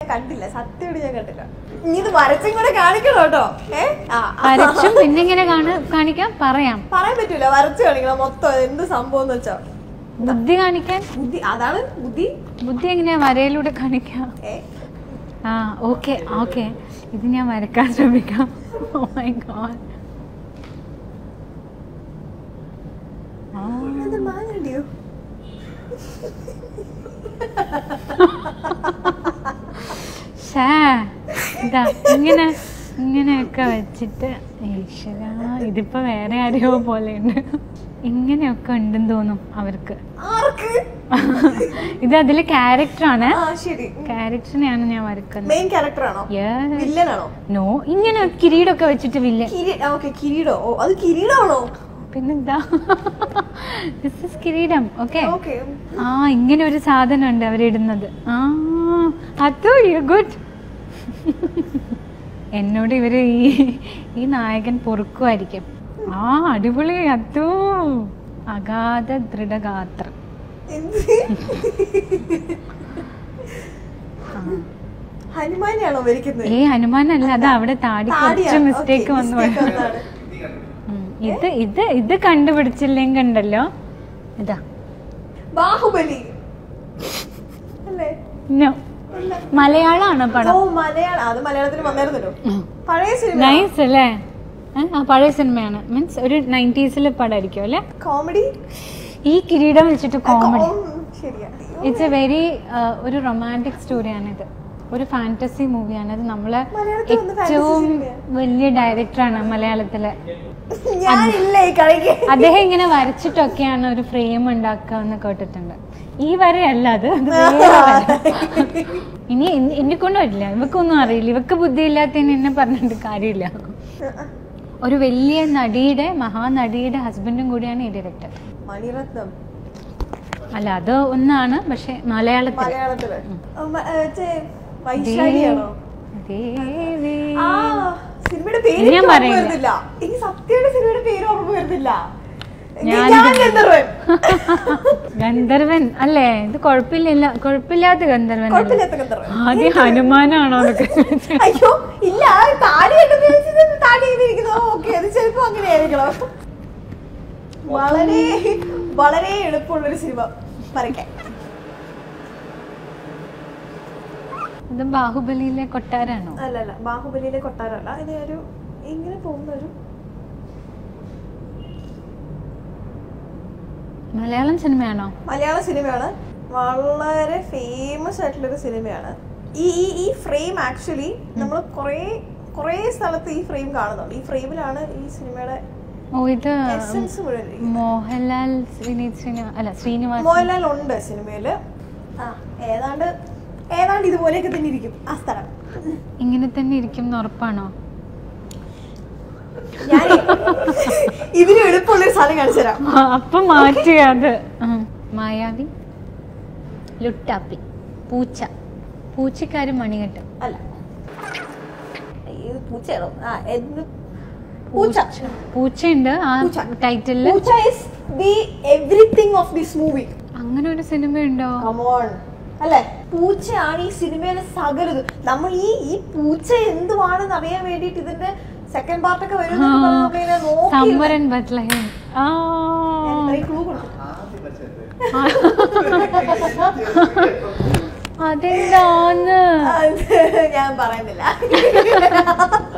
കണ്ടില്ല സത്യമായിട്ട് ഞാൻ കണ്ടില്ല നീ ഇത് വരച്ചും കൂടെ കാണിക്കണം കേട്ടോ ഏ ആ ആ. വരച്ചും പിന്നെ ഇങ്ങനെ കാണ കാണിക്കാം പറയാം പറയാൻ പറ്റൂല വരച്ചു കാണിക്കണം മൊത്തം എന്ത് സംഭവം എന്ന് വെച്ചാ ബുദ്ധി കാണിക്കാൻ ബുദ്ധി അതാണ് ബുദ്ധി ബുദ്ധി എങ്ങനെയാ വരയിലൂടെ കാണിക്കാം ഏ ആ ഓക്കെ ഓക്കെ ഇത് ഞാൻ വരക്കാൻ ശ്രമിക്കാം ഓ മൈ ഗോഡ് അത് മാങ്ങണ്ടിയോ ഷേ ഇതാ ഇങ്ങനെ ഇങ്ങനെയൊക്കെ വെച്ചിട്ട് ഈശ്വര ഇതിപ്പോ വേറെ ആരെയോ പോലെയുണ്ട് ഇങ്ങനെയൊക്കെ ഉണ്ടെന്ന് തോന്നും അവർക്ക് ആർക്ക് ഇത് അതില് ക്യാരക്ടറാണ് ആ ശരി ക്യാരക്ടറിനെയാണ് ഞാൻ വരക്കുന്നത് മെയിൻ ക്യാരക്ടർ ആണോ വില്ലനാണോ നോ ഇങ്ങനെ കിരീടമൊക്കെ വെച്ചിട്ട് വില്ല കിരീ ഓക്കെ കിരീടോ ഓ അത് കിരീടമാണോ പിന്നെന്താ ദിസ് ഇസ് കിരീടം ഓക്കെ ഓക്കെ ആ ഇങ്ങനെ ഒരു സാധനം ഉണ്ട് അവരിടുന്നത് ആ അതോ യു ഗുഡ് എന്നോട് ഇവര് ഈ ഈ നായകൻ പൊറുക്കുമായിരിക്കും ആ അടിപൊളി അതോ അഗാധ ദൃഢഗാത്രം എന്ത് ഹനുമാനെയാണോ വരയ്ക്കുന്നത് ഏ ഹനുമാനല്ല അത് അവിടെ താടി താടിയാ? കുറച്ച് Okay, മിസ്റ്റേക്ക് വന്നു mistake വന്നതാണ്. ഉം. ഇത് ഇത് ഇത് കണ്ടുപിടിച്ചില്ലെങ്കിൽ ഉണ്ടല്ലോ ഇതാ ബാഹുബലി അല്ലേ നോ അല്ല. മലയാളമാണ് ഓ പടം മലയാളം അത് മലയാളത്തിൽ വന്നായിരുന്നല്ലോ പഴയ സിനിമ നൈസ് അല്ലേ ഏ? ആ പഴയ സിനിമയാണ് മീൻസ് ഒരു നയൻറ്റീസിലെ പടമായിരിക്കും അല്ലേ കോമഡി ഈ കിരീടം വെച്ചിട്ട് കോമഡി ശരിയാ ഇറ്റ്സ് എ വെരി ഒരു റൊമാൻറ്റിക് സ്റ്റോറിയാണിത് ഒരു ഫാന്റസി മൂവിയാണ് അത് നമ്മളെ മലയാളത്തിൽ വന്ന fantasy ഏറ്റവും സിനിമയാ? വലിയ ഡയറക്ടറാണ് മലയാളത്തിലെ ഞാനില്ല ഈ കളിക്ക് അദ്ദേഹം ഇങ്ങനെ വരച്ചിട്ടൊക്കെയാണ് ഒരു ഫ്രെയിം ഉണ്ടാക്കുക എന്ന് കേട്ടിട്ടുണ്ട് ഈ വരയല്ല അത് അത് വേറെ വര. ഇനി എന്നെ- എന്നെ കൊണ്ട് വരില്ല ഇവക്കൊന്നും അറിയില്ല ഇവക്ക് ബുദ്ധിയില്ലാത്തതിന് എന്നെ പറഞ്ഞിട്ട് കാര്യമില്ല ഒരു വലിയ നടിയുടെ മഹാനടിയുടെ ഹസ്ബൻഡും കൂടിയാണ് ഈ ഡയറക്ടർ മണിരത്നം അല്ല അത് ഒന്നാണ് പക്ഷെ മലയാളത്തിൽ മലയാളത്തില് ആ, മ- ഏ, ചേ, വൈശാലിയാണോ ദേവി ആ സിനിമയുടെ പേര് ഞാൻ എനിക്ക് ഓർമ്മ പറയില്ല. വരുന്നില്ല എനിക്ക് സത്യയുടെ സിനിമയുടെ പേര് ഓർമ്മ വരുന്നില്ല ഞാൻ ഞാൻ ഗന്ധർവൻ ഗന്ധർവൻ അല്ലേ ഇത് കുഴപ്പമില്ല കുഴപ്പമില്ലാത്ത ഗന്ധർവൻ അല്ലേ? കുഴപ്പമില്ലാത്ത ഗന്ധർവൻ ആദ്യം ഹനുമാനാണോ എന്നൊക്കെ അയ്യോ ഇല്ല താടി കെട്ടുന്ന താടി ഇരിക്കുന്നത് ഓക്കെ അത് ചിലപ്പോ അങ്ങനെ ആയിരിക്കണം വളരെ വളരെ എളുപ്പമുള്ള ഒരു സിനിമ വരയ്ക്കാൻ ഇത് ബാഹുബലിയിലെ കൊട്ടാരാണോ അല്ല അല്ല ബാഹുബലിയിലെ കൊട്ടാരമല്ല ഇത് ഒരു ഇങ്ങനെ പോകുന്ന ഒരു മലയാളം സിനിമയാണോ മലയാള സിനിമയാണ് വളരെ ഫേമസ് ആയിട്ടുള്ളൊരു സിനിമയാണ് ഈ ഈ ഈ ഫ്രെയിം ആക്ച്വലി നമ്മൾ കുറേ കുറേ സ്ഥലത്ത് ഈ ഫ്രെയിം കാണുന്നുണ്ട് ഈ ഫ്രെയിമിലാണ് ഈ സിനിമയുടെ ഓ ഇത് എസൻസ് മുഴുവൻ ഇരിക്കുന്നത്. മോഹൻലാൽ വിനീത് ശ്രീനിവാ അല്ല ശ്രീനിവാസ് മോഹൻലാൽ ഉണ്ട് സിനിമയില് ആ ഏതാണ്ട് ഏതാണ്ട് ഇതുപോലെയൊക്കെ തന്നെ ഇരിക്കും ആ സ്ഥലം ഇങ്ങനെ തന്നെ ഇരിക്കും എന്ന് ഉറപ്പാണോ ഞാൻ ഇതിന് എളുപ്പമുള്ളൊരു സാധനം കാണിച്ചു തരാം ആ, അപ്പൊ മാറ്റി അത് ഉം. മായാവി ലുട്ടാപ്പി പൂച്ച പൂച്ചക്കാരും മണികെട്ടും അല്ല ഇത് പൂച്ചയാണോ ആ എന്ത് പൂച്ച പൂച്ചയുണ്ട് ആ പൂച്ച. ടൈറ്റിലില് പൂച്ച is the everything of this movie അങ്ങനെ ഒരു സിനിമയുണ്ടോ കമോൺ അല്ലെ പൂച്ചയാണ് ഈ സിനിമയിലെ സകലത് നമ്മൾ ഈ ഈ പൂച്ച എന്തുവാണെന്ന് അറിയാൻ വേണ്ടിയിട്ട് ഇതിന്റെ സെക്കൻഡ് പാർട്ടൊക്കെ വരും എന്നൊക്കെ പറഞ്ഞ് നമ്മളിങ്ങനെ നോക്കി സമ്മരൻ ബത്ലഹേം ആ ഞാൻ ഇത്രയും clue കൊടുത്തു. അതെന്താന്ന് അത് ഞാൻ പറയുന്നില്ല